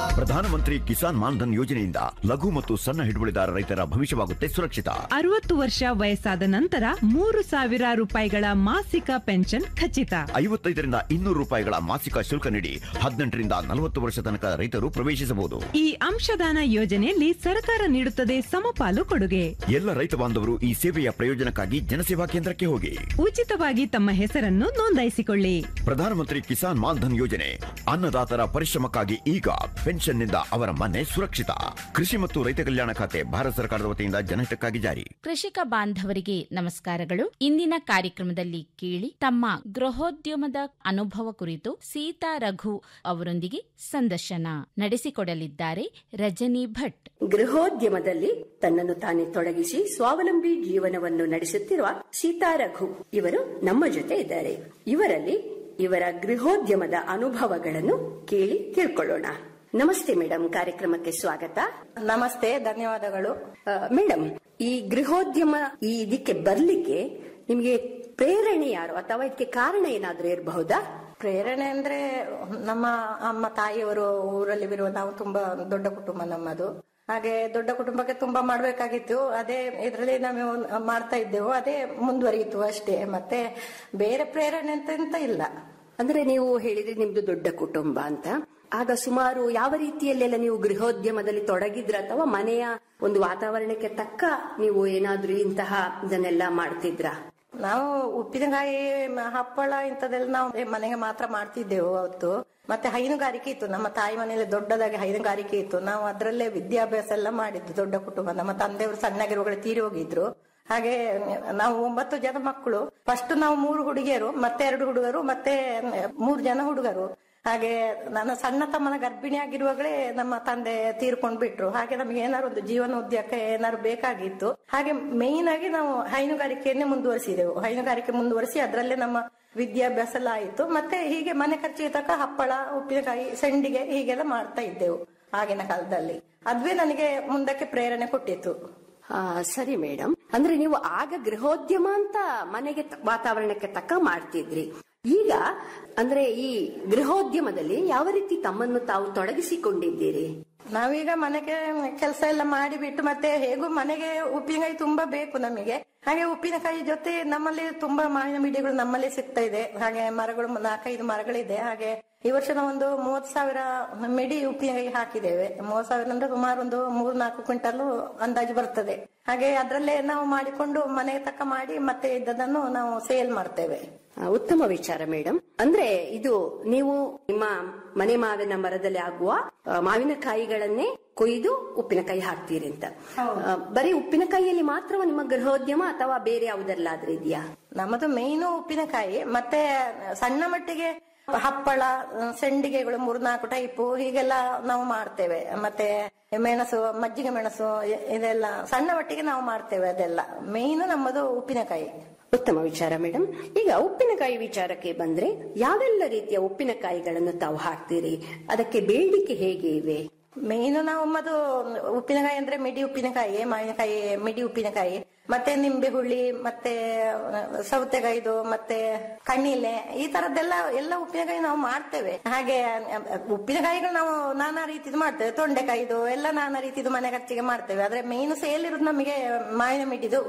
ಪ್ರಧಾನಮಂತ್ರಿ ಕಿಸಾನ್ ಮಾನ್ಧನ್ ಯೋಜನೆಯಿಂದ ಲಘು ಮತ್ತು ಸಣ್ಣ ಹಿಡುವಳಿದಾರ ರೈತರ ಭವಿಷ್ಯವಾಗುತ್ತೆ ಸುರಕ್ಷಿತ ಅರವತ್ತು ವರ್ಷ ವಯಸ್ಸಾದ ನಂತರ ಮೂರು ಸಾವಿರ ರೂಪಾಯಿಗಳ ಮಾಸಿಕ ಪೆನ್ಷನ್ ಖಚಿತ ಐವತ್ತೈದರಿಂದ ಇನ್ನೂರು ರೂಪಾಯಿಗಳ ಮಾಸಿಕ ಶುಲ್ಕ ನೀಡಿ ಹದಿನೆಂಟರಿಂದ ನಲವತ್ತು ವರ್ಷ ತನಕ ರೈತರು ಪ್ರವೇಶಿಸಬಹುದು ಈ ಅಂಶದಾನ ಯೋಜನೆಯಲ್ಲಿ ಸರ್ಕಾರ ನೀಡುತ್ತದೆ ಸಮಪಾಲು ಕೊಡುಗೆ ಎಲ್ಲ ರೈತ ಬಾಂಧವರು ಈ ಸೇವೆಯ ಪ್ರಯೋಜನಕ್ಕಾಗಿ ಜನಸೇವಾ ಕೇಂದ್ರಕ್ಕೆ ಹೋಗಿ ಉಚಿತವಾಗಿ ತಮ್ಮ ಹೆಸರನ್ನು ನೋಂದಾಯಿಸಿಕೊಳ್ಳಿ ಪ್ರಧಾನಮಂತ್ರಿ ಕಿಸಾನ್ ಮಾನ್ಧನ್ ಯೋಜನೆ ಅನ್ನದಾತರ ಪರಿಶ್ರಮಕ್ಕಾಗಿ ಈಗ ಪೆನ್ಷನ್ನಿಂದ ಅವರ ಮನೆ ಸುರಕ್ಷಿತ ಕೃಷಿ ಮತ್ತು ರೈತ ಕಲ್ಯಾಣ ಖಾತೆ ಭಾರತ ಸರ್ಕಾರದ ವತಿಯಿಂದ ಜನಹಿತಕ್ಕಾಗಿ ಜಾರಿ ಕೃಷಿಕ ಬಾಂಧವರಿಗೆ ನಮಸ್ಕಾರಗಳು ಇಂದಿನ ಕಾರ್ಯಕ್ರಮದಲ್ಲಿ ಕೇಳಿ ತಮ್ಮ ಗೃಹೋದ್ಯಮದ ಅನುಭವ ಕುರಿತು ಸೀತಾ ರಘು ಅವರೊಂದಿಗೆ ಸಂದರ್ಶನ ನಡೆಸಿಕೊಡಲಿದ್ದಾರೆ ರಜನಿ ಭಟ್ ಗೃಹೋದ್ಯಮದಲ್ಲಿ ತನ್ನನ್ನು ತಾನೇ ತೊಡಗಿಸಿ ಸ್ವಾವಲಂಬಿ ಜೀವನವನ್ನು ನಡೆಸುತ್ತಿರುವ ಸೀತಾ ರಘು ಇವರು ನಮ್ಮ ಜೊತೆ ಇದ್ದಾರೆ ಇವರಲ್ಲಿ ಇವರ ಗೃಹೋದ್ಯಮದ ಅನುಭವಗಳನ್ನು ಕೇಳಿ ತಿಳ್ಕೊಳ್ಳೋಣ ನಮಸ್ತೆ ಮೇಡಮ್ ಕಾರ್ಯಕ್ರಮಕ್ಕೆ ಸ್ವಾಗತ ನಮಸ್ತೆ ಧನ್ಯವಾದಗಳು ಆ, ಮೇಡಮ್ ಈ ಗೃಹೋದ್ಯಮ ಈ ಇದಕ್ಕೆ ಬರ್ಲಿಕ್ಕೆ ನಿಮಗೆ ಪ್ರೇರಣೆ ಯಾರು ಅಥವಾ ಇದಕ್ಕೆ ಕಾರಣ ಏನಾದ್ರೂ ಇರಬಹುದಾ ಪ್ರೇರಣೆ ಅಂದ್ರೆ ನಮ್ಮ ಅಮ್ಮ ತಾಯಿಯವರು ಊರಲ್ಲಿ ಬಿರುವ ನಾವು ತುಂಬಾ ದೊಡ್ಡ ಕುಟುಂಬ ನಮ್ಮದು ಹಾಗೆ ದೊಡ್ಡ ಕುಟುಂಬಕ್ಕೆ ತುಂಬಾ ಮಾಡ್ಬೇಕಾಗಿತ್ತು ಅದೇ ಇದರಲ್ಲಿ ನಾವು ಮಾಡ್ತಾ ಇದ್ದೆವು ಅದೇ ಮುಂದುವರಿಯಿತು ಅಷ್ಟೇ ಮತ್ತೆ ಬೇರೆ ಪ್ರೇರಣೆ ಅಂತ ಎಂತ ಇಲ್ಲ ಅಂದ್ರೆ ನೀವು ಹೇಳಿದ್ರೆ ನಿಮ್ದು ದೊಡ್ಡ ಕುಟುಂಬ ಅಂತ ಆಗ ಸುಮಾರು ಯಾವ ರೀತಿಯಲ್ಲೆಲ್ಲ ನೀವು ಗೃಹೋದ್ಯಮದಲ್ಲಿ ತೊಡಗಿದ್ರ ಅಥವಾ ಮನೆಯ ಒಂದು ವಾತಾವರಣಕ್ಕೆ ತಕ್ಕ ನೀವು ಏನಾದ್ರೂ ಇಂತಹ ಇದನ್ನೆಲ್ಲ ಮಾಡ್ತಿದ್ರಾ ನಾವು ಉಪ್ಪಿನಕಾಯಿ ಮ- ಹಪ್ಪಳ ಇಂಥದ್ದೆಲ್ಲ ನಾವು ಮನೆಗೆ ಮಾತ್ರ ಮಾಡ್ತಿದ್ದೆವು ಅವತ್ತು ಮತ್ತೆ ಹೈನುಗಾರಿಕೆ ಇತ್ತು ನಮ್ಮ ತಾಯಿ ಮನೆಯಲ್ಲಿ ದೊಡ್ಡದಾಗಿ ಹೈನುಗಾರಿಕೆ ಇತ್ತು ನಾವು ಅದರಲ್ಲೇ ವಿದ್ಯಾಭ್ಯಾಸ ಎಲ್ಲ ಮಾಡಿದ್ದು ದೊಡ್ಡ ಕುಟುಂಬ ನಮ್ಮ ತಂದೆಯವರು ಸಣ್ಣಗಿರುವಾಗಲೇ ತೀರಿ ಹೋಗಿದ್ರು ಹಾಗೆ ನಾವು ಒಂಬತ್ತು ಜನ ಮಕ್ಕಳು ಫಸ್ಟ್ ನಾವು ಮೂರು ಹುಡುಗಿಯರು ಮತ್ತೆ ಎರಡು ಹುಡುಗರು ಮತ್ತೆ ಮೂರು ಜನ ಹುಡುಗರು ಹಾಗೆ ನನ್ನ ಸಣ್ಣ ತಮ್ಮನ ಗರ್ಭಿಣಿ ಆಗಿರುವಾಗಲೇ ನಮ್ಮ ತಂದೆ ತೀರ್ಕೊಂಡ್ ಬಿಟ್ರು ಹಾಗೆ ನಮಗೆ ಏನಾದ್ರು ಒಂದು ಜೀವನೋದ್ಯಕ್ಕೆ ಏನಾದ್ರು ಬೇಕಾಗಿತ್ತು ಹಾಗೆ ಮೇಯ್ನ್ ಆಗಿ ನಾವು ಹೈನುಗಾರಿಕೆಯನ್ನೇ ಮುಂದುವರಿಸಿದೆವು ಹೈನುಗಾರಿಕೆ ಮುಂದುವರಿಸಿ ಅದರಲ್ಲೇ ನಮ್ಮ ವಿದ್ಯಾಭ್ಯಾಸ ಎಲ್ಲ ಆಯಿತು ಮತ್ತೆ ಹೀಗೆ ಮನೆ ಖರ್ಚಿಗೆ ತಕ್ಕ ಹಪ್ಪಳ ಉಪ್ಪಿನಕಾಯಿ ಸಂಡಿಗೆ ಹೀಗೆಲ್ಲ ಮಾಡ್ತಾ ಇದ್ದೆವು ಆಗಿನ ಕಾಲದಲ್ಲಿ ಅದುವೇ ನನಗೆ ಮುಂದಕ್ಕೆ ಪ್ರೇರಣೆ ಕೊಟ್ಟಿತ್ತು ಆ, ಸರಿ ಮೇಡಮ್ ಅಂದ್ರೆ ನೀವು ಆಗ ಗೃಹೋದ್ಯಮ ಅಂತ ಮನೆಗೆ ತ- ವಾತಾವರಣಕ್ಕೆ ತಕ್ಕ ಮಾಡ್ತಿದ್ರಿ ಈಗ ಅಂದ್ರೆ ಈ ಗೃಹೋದ್ಯಮದಲ್ಲಿ ಯಾವ ರೀತಿ ತಮ್ಮನ್ನು ತಾವು ತೊಡಗಿಸಿಕೊಂಡಿದ್ದೀರಿ ನಾವೀಗ ಮನೆಗೆ ಕೆಲಸ ಎಲ್ಲ ಮಾಡಿಬಿಟ್ಟು ಮತ್ತೆ ಹೇಗೂ ಮನೆಗೆ ಉಪ್ಪಿನಕಾಯಿ ತುಂಬಾ ಬೇಕು ನಮಗೆ ಹಾಗೆ ಉಪ್ಪಿನಕಾಯಿ ಜೊತೆ ನಮ್ಮಲ್ಲಿ ತುಂಬಾ ಮಾವಿನ ಮಿಡಿಗಳು ನಮ್ಮಲ್ಲಿ ಸಿಗ್ತಾ ಇದೆ ಹಾಗೆ ಮರಗಳು ನಾಲ್ಕೈದು ಮರಗಳಿದೆ ಹಾಗೆ ಈ ವರ್ಷ ನಾವೊಂದು ಮೂವತ್ ಸಾವಿರ ಮಿಡಿ ಉಪ್ಪಿನಕಾಯಿ ಹಾಕಿದ್ದೇವೆ ಮೂವತ್ ಸಾವಿರ ಅಂದ್ರೆ ಸುಮಾರು ಒಂದು ಮೂರ್ ನಾಲ್ಕು ಕ್ವಿಂಟಲ್ ಅಂದಾಜು ಬರ್ತದೆ ಹಾಗೆ ಅದ್ರಲ್ಲೇ ನಾವು ಮಾಡಿಕೊಂಡು ಮನೆಗೆ ತಕ್ಕ ಮಾಡಿ ಮತ್ತೆ ಇದ್ದದನ್ನು ನಾವು ಸೇಲ್ ಮಾಡ್ತೇವೆ ಆ, ಉತ್ತಮ ವಿಚಾರ ಮೇಡಮ್ ಅಂದ್ರೆ ಇದು ನೀವು ನಿಮ್ಮ ಮನೆ ಮಾವಿನ ಮರದಲ್ಲಿ ಆಗುವ ಆ, ಮಾವಿನಕಾಯಿಗಳನ್ನೇ ಕೊಯ್ದು ಉಪ್ಪಿನಕಾಯಿ ಹಾಕ್ತೀರಿ ಅಂತ ಆ, ಬರೀ ಉಪ್ಪಿನಕಾಯಿಯಲ್ಲಿ ಮಾತ್ರ ನಿಮ್ಮ ಗೃಹೋದ್ಯಮ ಅಥವಾ ಬೇರೆ ಯಾವುದೆಲ್ಲಾದ್ರೂ ಇದೆಯಾ ನಮ್ಮದು ಮೇಯ್ನು ಉಪ್ಪಿನಕಾಯಿ ಮತ್ತೆ ಸಣ್ಣ ಮಟ್ಟಿಗೆ ಹಪ್ಪಳ ಸೆಂಡಿಗೆಗಳು ಮೂರ್ನಾಲ್ಕು ಟೈಪು ಹೀಗೆಲ್ಲ ನಾವು ಮಾಡ್ತೇವೆ ಮತ್ತೆ ಮೆಣಸು ಮಜ್ಜಿಗೆ ಮೆಣಸು ಇ- ಇದೆಲ್ಲ ಸಣ್ಣ ಮಟ್ಟಿಗೆ ನಾವು ಮಾಡ್ತೇವೆ ಅದೆಲ್ಲ ಮೇಯ್ನು ನಮ್ಮದು ಉಪ್ಪಿನಕಾಯಿ ಉತ್ತಮ ವಿಚಾರ ಮೇಡಮ್ ಈಗ ಉಪ್ಪಿನಕಾಯಿ ವಿಚಾರಕ್ಕೆ ಬಂದ್ರೆ ಯಾವೆಲ್ಲ ರೀತಿಯ ಉಪ್ಪಿನಕಾಯಿಗಳನ್ನು ತಾವು ಹಾಕ್ತೀರಿ ಅದಕ್ಕೆ ಬೇಡಿಕೆ ಹೇಗೆ ಇವೆ ಮೇಯ್ನು ನಾವು ನಮ್ಮದು ಉಪ್ಪಿನಕಾಯಿ ಅಂದ್ರೆ ಮಿಡಿ ಉಪ್ಪಿನಕಾಯಿ ಮಾವಿನಕಾಯಿ ಮಿಡಿ ಉಪ್ಪಿನಕಾಯಿ ಮತ್ತೆ ನಿಂಬೆ ಹುಳಿ ಮತ್ತೆ ಸೌತೆಕಾಯಿದು ಮತ್ತೆ ಕಣ್ಣಿಲೆ ಈ ತರದ್ದೆಲ್ಲ ಎಲ್ಲ ಉಪ್ಪಿನಕಾಯಿ ನಾವು ಮಾಡ್ತೇವೆ ಹಾಗೆ ಉಪ್ಪಿನಕಾಯಿಗಳು ನಾವು ನಾನಾ ರೀತಿದು ಮಾಡ್ತೇವೆ ತೊಂಡೆಕಾಯಿದು ಎಲ್ಲ ನಾನಾ ರೀತಿದು ಮನೆ ಖರ್ಚಿಗೆ ಮಾಡ್ತೇವೆ ಆದ್ರೆ ಮೇಯ್ನು ಸೇಲ್ ಇರೋದು ನಮಗೆ ಮಾವಿನ ಮಿಡಿದು